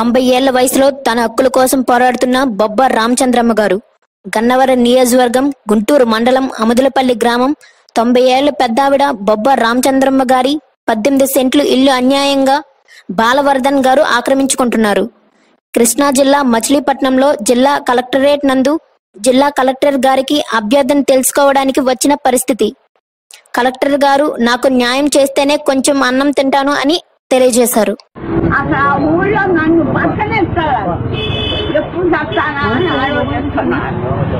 తొంభై ఏళ్ల వయసులో తన హక్కుల కోసం పోరాడుతున్న బొబ్బ రామచంద్రమ్మ గారు గన్నవరం నియోజకవర్గం గుంటూరు మండలం అముదులపల్లి గ్రామం తొంభై ఏళ్ల పెద్దావిడ బొబ్బ రామచంద్రమ్మ గారి పద్దెనిమిది సెంట్లు ఇల్లు అన్యాయంగా బాలవర్ధన్ గారు ఆక్రమించుకుంటున్నారు కృష్ణా జిల్లా మచిలీపట్నంలో జిల్లా కలెక్టరేట్ నందు జిల్లా కలెక్టర్ గారికి అభ్యర్థన తెలుసుకోవడానికి వచ్చిన పరిస్థితి కలెక్టర్ గారు నాకు న్యాయం చేస్తేనే కొంచెం అన్నం తింటాను అని తెలియజేశారు అసలు ఆ ఊళ్ళో నన్ను పక్కనేస్తారు ఎప్పుడు చస్తానా అని ఆలోచిస్తున్నాను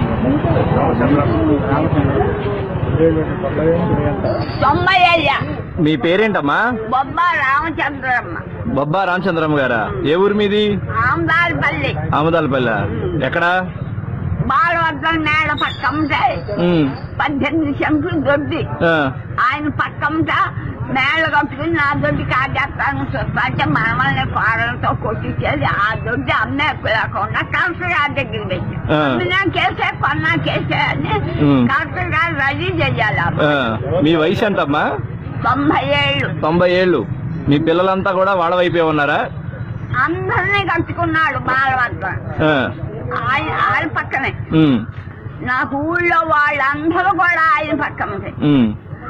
తొంభై ఏళ్ళ మీ పేరేంటమ్మా బొబ్బ రామచంద్రమ్మ బొబ్బా రామచంద్రమ్మ గారా ఏ ఊరు మీది ఆమదాలపల్లి ఆమదాలపల్లి ఎక్కడా బాలవర్ధన్ మేడ పక్కంటే ఉమ్, పద్దెనిమిది సెంట్లు దొడ్డి ఆ, ఆయన పక్కంట మేళ్ళ కట్టుకుని నా దొడ్డి కాజేస్తాను చూస్తే మనమల్ని కోడలతో కొట్టించేది ఆ దొడ్డి అమ్మే లేకుండా కలెక్టర్ గారి దగ్గర పెట్టి ఆ. అమ్మినా కేసే కొన్నా కేసే అని ఉమ్. కలెక్టర్ గారు రెడీ చెయ్యాలి ఆ. మీ వయసు ఎంతమ్మా తొంభై ఏళ్ళు తొంభై ఏళ్ళు మీ పిల్లలంతా కూడా వాళ్ళ వైపే ఉన్నారా అందరినీ కట్టుకున్నాడు బాలవర్ధన్ ఆ, ఆయన ఆయన పక్కనే ఉమ్, నాకు ఊళ్ళో వాళ్ళందరూ కూడా ఆయన పక్కనే ఉమ్,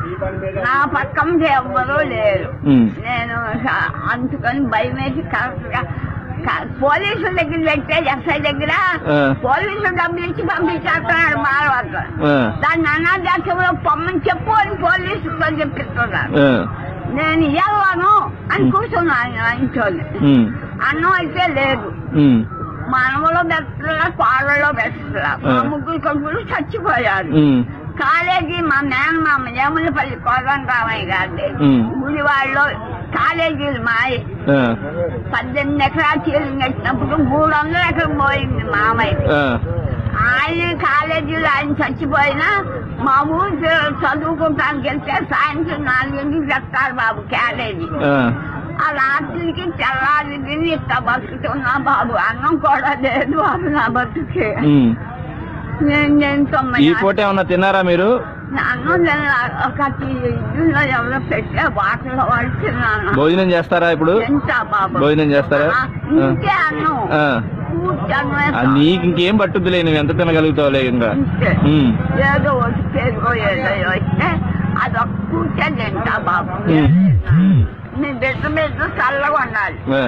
నా పక్కన ఎవ్వరూ లేరు ఉమ్, నేను స- అందుకని భయం వేసి కరెక్ట్గా క- పోలీసుల దగ్గర పెట్టే ఎస్ఐ దగ్గర ఆ. పోలీసులు డబ్బులు ఇచ్చి పంపించేస్తున్నాడు మానవద్ద ఆ, దాన్ని అనాథాశ్రమంలో పొమ్మని చెప్పు అని పోలీసులతో చెప్పిస్తున్నారు ఆ, నేను ఇవ్వను అని కూర్చున్నాను ఇంట్లోనే ఉమ్, అన్నం అయితే లేదు ఉమ్, మనవలో బెస్తలా కోడలో బెస్తలా మా ఆ. ముగ్గురు కొడుకులు చచ్చిపోయారు ఉమ్, కాలేజీ మా మేనమామ యములపల్లి కోదండ రామయ్య గారి ఉమ్. గుడివాడలో కాలేజీలు మాయి ఆ, పద్దెనిమిది ఎకరాలు చీరలు కట్టినప్పుడు మూడు వందల ఎకరం పోయింది మామయ్య ఆ, ఆయన కాలేజీలో ఆయన చచ్చిపోయినా మా ఊరు పిల్లలు చదువుకుంటానికి వెళ్తే సాయంత్రం నాలుగింటికి చెప్తారు బాబు క్యారేజీ ఆ, ఆ రాత్రికి తెల్లారి తిని ఇట్లా బతుకుతున్నా బాబు అన్నం కూడా లేదు బాబు నా బతుకే ఉమ్. నేను నేను తొంభై ఈ పూట ఏమన్నా తిన్నారా మీరు అన్నం తిన్నా ఒక ఇల్లులో ఎవరో పెట్టే వాటిలో వాళ్ళు తిన్నాను భోజనం చేస్తారా ఇప్పుడు ఎంత బాబు భోజనం చేస్తారా ఆ, ఇంతే అన్నం ఆ. పూర్తి అన్నమే ఆ, నీకు ఇంకేం పట్టుద్దులే నువ్వు ఎంత తినగలుగుతావులే ఇంకా ఇంతే. ఉమ్, ఏదో వచ్చి పేరుగో ఏదో వస్తే అదొక పూర్తి తింటా బాబు ఉమ్, నీ బిడ్డ బిడ్డ చల్లగా ఉండాలి ఆ,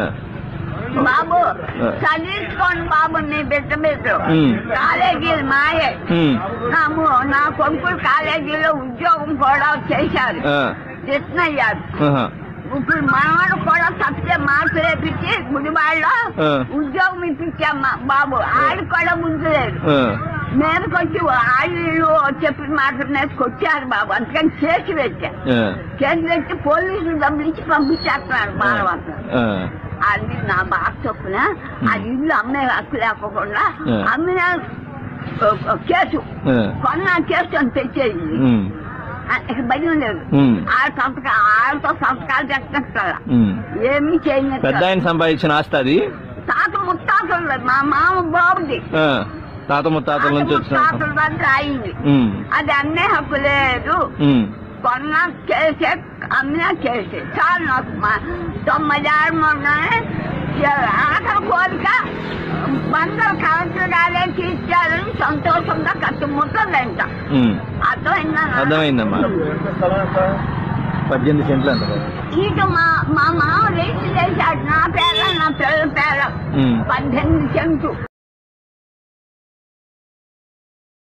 బాబు ఆ. చదివించుకోండి బాబు నీ బిడ్డ బిడ్డ ఉమ్. కాలేజీలు మాయే ఉమ్, నా ము- నా కొడుకులు కాలేజీలో ఉద్యోగం కూడా చేశారు ఆ, కృష్ణయ్యారు ఆహా, ఇప్పుడు మనవాడు కూడా తప్పితే మార్పు రేపించి గుడివాడలో ఆ. ఉద్యోగం ఇప్పించామ్మా బాబు ఆడు కూడా ముందు లేదు ఆ, మీదకొచ్చి ఆళ్ళు చెప్పిన మాట మీద కొట్టారు బాబు అందుకని చేసి పెట్టా ఆ, చేసి పెట్టి పోలీసులు డబ్బులు ఇచ్చి పంపించేస్తున్నారు బాలవంతం ఆ, అది నా బాగా చొప్పున అది ఇల్లు అమ్మే హక్కు లేకుండా ఆ. అమ్మిన ఓ, ఓ, కేసు ఆ, కొన్న కేసు అని తెచ్చేది ఉమ్, ఇక భయం లేదు ఉమ్, ఆడ సంతకా ఆడతో సంతకాలు పెట్టినట్టు ఉమ్. ఏమీ పెద్ద చేయనట్టు ఆయన సంపాదించిన ఆస్తి అది తాత ముత్తాతలు లేదు. మా మామ బాబుది ఆ, తాత ముత్తాతల తాత నుంచి వచ్చిన ముత్తాతల దగ్గర అయింది ఉమ్, అది అన్నే హక్కు లేదు ఉమ్, కొన్నా చేసే అమ్మినా చేసే చాలు నాకు మా తొంభై ఏడు మొన్ననే ఆఖరి కోరిక బందరు కలెక్టర్ గారే తీర్చారని సంతోషంగా కత్తి ముట్టదంట ఉమ్. అర్థమైందా అర్థమైందమ్మా పద్దెనిమిది సెంట్లు అంట ఇటు మా మా మామ రేసి చేశాడు నా పేర నా పిల్లల పేర ఉమ్. పద్దెనిమిది సెంటు